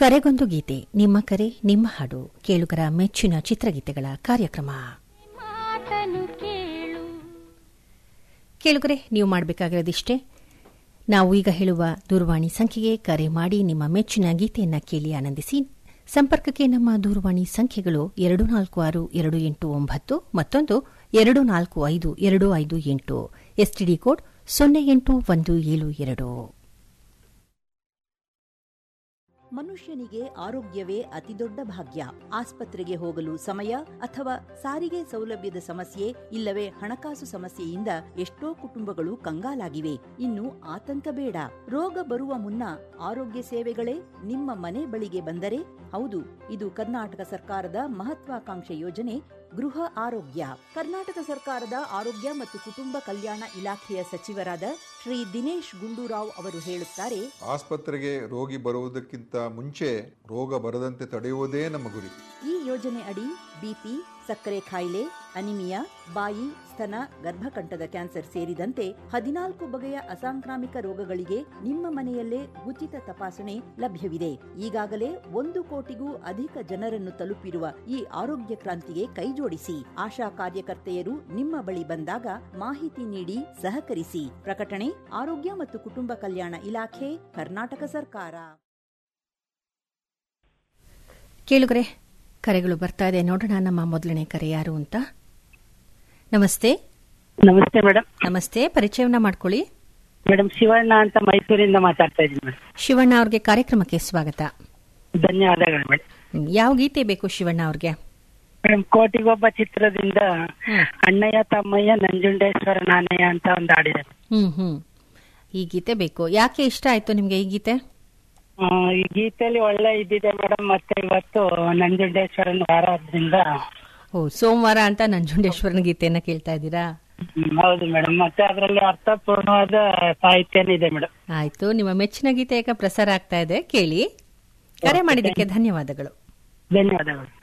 ಕರೆಗೊಂದು ಗೀತೆ ನಿಮ್ಮ ಕರೆ ನಿಮ್ಮ ಹಾಡು ಕೇಳುಗರ ಮೆಚ್ಚಿನ ಚಿತ್ರಗೀತೆಗಳ ಕಾರ್ಯಕ್ರಮ ಮಾತನು ಕೇಳು ಕೇಳುಗರೆ ನೀವು ಮಾಡಬೇಕಾಗಿರೋದಿಷ್ಟೇ ನಾವು ಈಗ ಹೇಳುವ ದೂರವಾಣಿ ಸಂಖ್ಯೆಗೆ ಕರೆ ಮಾಡಿ ನಿಮ್ಮ ಮೆಚ್ಚಿನ ಗೀತೆಯನ್ನ ಕೇಳಿ ಆನಂದಿಸಿ ಸಂಪರ್ಕಕ್ಕೆ ನಮ್ಮ ದೂರವಾಣಿ ಸಂಖ್ಯೆಗಳು ಎರಡು ನಾಲ್ಕು ಆರು ಎರಡು ಎಂಟು ಒಂಬತ್ತು ಮತ್ತೊಂದು ಎರಡು ನಾಲ್ಕು ಐದು ಎರಡು ಐದು ಎಂಟು ಎಸ್ಟಿಡಿ ಕೋಡ್ ಸೊನ್ನೆ ಎಂಟು ಒಂದು ಏಳು ಎರಡು ಮನುಷ್ಯನಿಗೆ ಆರೋಗ್ಯವೇ ಅತಿದೊಡ್ಡ ಭಾಗ್ಯ ಆಸ್ಪತ್ರೆಗೆ ಹೋಗಲು ಸಮಯ ಅಥವಾ ಸಾರಿಗೆ ಸೌಲಭ್ಯದ ಸಮಸ್ಯೆ ಇಲ್ಲವೇ ಹಣಕಾಸು ಸಮಸ್ಯೆಯಿಂದ ಎಷ್ಟೋ ಕುಟುಂಬಗಳು ಕಂಗಾಲಾಗಿವೆ ಇನ್ನು ಆತಂಕ ಬೇಡ ರೋಗ ಬರುವ ಮುನ್ನ ಆರೋಗ್ಯ ಸೇವೆಗಳೇ ನಿಮ್ಮ ಮನೆ ಬಳಿಗೆ ಬಂದರೆ ಹೌದು ಇದು ಕರ್ನಾಟಕ ಸರ್ಕಾರದ ಮಹತ್ವಾಕಾಂಕ್ಷೆ ಯೋಜನೆ ಗೃಹ ಆರೋಗ್ಯ ಕರ್ನಾಟಕ ಸರ್ಕಾರದ ಆರೋಗ್ಯ ಮತ್ತು ಕುಟುಂಬ ಕಲ್ಯಾಣ ಇಲಾಖೆಯ ಸಚಿವರಾದ ಶ್ರೀ ದಿನೇಶ್ ಗುಂಡೂರಾವ್ ಅವರು ಹೇಳುತ್ತಾರೆ ಆಸ್ಪತ್ರೆಗೆ ರೋಗಿ ಬರುವುದಕ್ಕಿಂತ ಮುಂಚೆ ರೋಗ ಬರದಂತೆ ತಡೆಯುವುದೇ ನಮ್ಮ ಗುರಿ ಈ ಯೋಜನೆ ಅಡಿ ಬಿಪಿ ಸಕ್ಕರೆ ಕಾಯಿಲೆ ಅನಿಮಿಯಾ ಬಾಯಿ ಸ್ತನ ಗರ್ಭಕಂಠದ ಕ್ಯಾನ್ಸರ್ ಸೇರಿದಂತೆ ಹದಿನಾಲ್ಕು ಬಗೆಯ ಅಸಾಂಕ್ರಾಮಿಕ ರೋಗಗಳಿಗೆ ನಿಮ್ಮ ಮನೆಯಲ್ಲೇ ಉಚಿತ ತಪಾಸಣೆ ಲಭ್ಯವಿದೆ ಈಗಾಗಲೇ ಒಂದು ಕೋಟಿಗೂ ಅಧಿಕ ಜನರನ್ನು ತಲುಪಿರುವ ಈ ಆರೋಗ್ಯ ಕ್ರಾಂತಿಗೆ ಕೈಜೋಡಿಸಿ ಆಶಾ ಕಾರ್ಯಕರ್ತೆಯರು ನಿಮ್ಮ ಬಳಿ ಬಂದಾಗ ಮಾಹಿತಿ ನೀಡಿ ಸಹಕರಿಸಿ ಪ್ರಕಟಣೆ ಆರೋಗ್ಯ ಮತ್ತು ಕುಟುಂಬ ಕಲ್ಯಾಣ ಇಲಾಖೆ ಕರ್ನಾಟಕ ಸರ್ಕಾರ ಕೇಳುಗರೆ ಕರೆಗಳು ಬರ್ತಾ ಇದೆ ನೋಡೋಣ ನಮ್ಮ ಮೊದಲನೇ ಕರೆ ಯಾರು ಅಂತ ನಮಸ್ತೆ ನಮಸ್ತೆ ಮೇಡಮ್ ನಮಸ್ತೆ ಪರಿಚಯವನ್ನ ಮಾಡ್ಕೊಳ್ಳಿ ಮೇಡಮ್ ಶಿವಣ್ಣ ಅಂತ ಮೈಸೂರಿಂದ ಮಾತಾಡ್ತಾ ಇದ್ದೀನಿ ಮೇಡಮ್ ಶಿವಣ್ಣ ಅವ್ರಿಗೆ ಕಾರ್ಯಕ್ರಮಕ್ಕೆ ಸ್ವಾಗತ ಧನ್ಯವಾದಗಳು ಮೇಡಮ್ ಹ್ಮ್, ಯಾವ ಗೀತೆ ಬೇಕು ಶಿವಣ್ಣ ಅವ್ರಿಗೆ ಮೇಡಮ್ ಕೋಟಿಗೊಬ್ಬ ಚಿತ್ರದಿಂದ ಹ್ಮ್. ಅಣ್ಣಯ್ಯ ತಮ್ಮಯ್ಯ ನಂಜುಂಡೇಶ್ವರ ನಾಣಯ್ಯ ಅಂತ ಒಂದು ಹಾಡಿದೆ ಹ್ಮ್ ಹ್ಮ್ ಈ ಗೀತೆ ಬೇಕು ಯಾಕೆ ಇಷ್ಟ ಆಯ್ತು ನಿಮ್ಗೆ ಈ ಗೀತೆ ಆ, ಈ ಗೀತೆಯಲ್ಲಿ ಒಳ್ಳೆ ಇದ್ದಿದೆ ಮೇಡಮ್ ಮತ್ತೆ ಇವತ್ತು ನಂಜುಂಡೇಶ್ವರನ ವಾರ ಆದ್ರಿಂದ ಓ ಸೋಮವಾರ ಅಂತ ನಂಜುಂಡೇಶ್ವರನ ಗೀತೆಯನ್ನ ಕೇಳ್ತಾ ಇದ್ದೀರಾ ಹ್ಮ್, ಹೌದು ಮೇಡಮ್ ಮತ್ತೆ ಅದರಲ್ಲಿ ಅರ್ಥಪೂರ್ಣವಾದ ಸಾಹಿತ್ಯನೂ ಇದೆ ಮೇಡಮ್ ಆಯ್ತು ನಿಮ್ಮ ಮೆಚ್ಚಿನ ಗೀತೆ ಈಗ ಪ್ರಸಾರ ಆಗ್ತಾ ಇದೆ ಕೇಳಿ ಕರೆ ಮಾಡಿದ್ದಕ್ಕೆ ಧನ್ಯವಾದಗಳು ಧನ್ಯವಾದಗಳು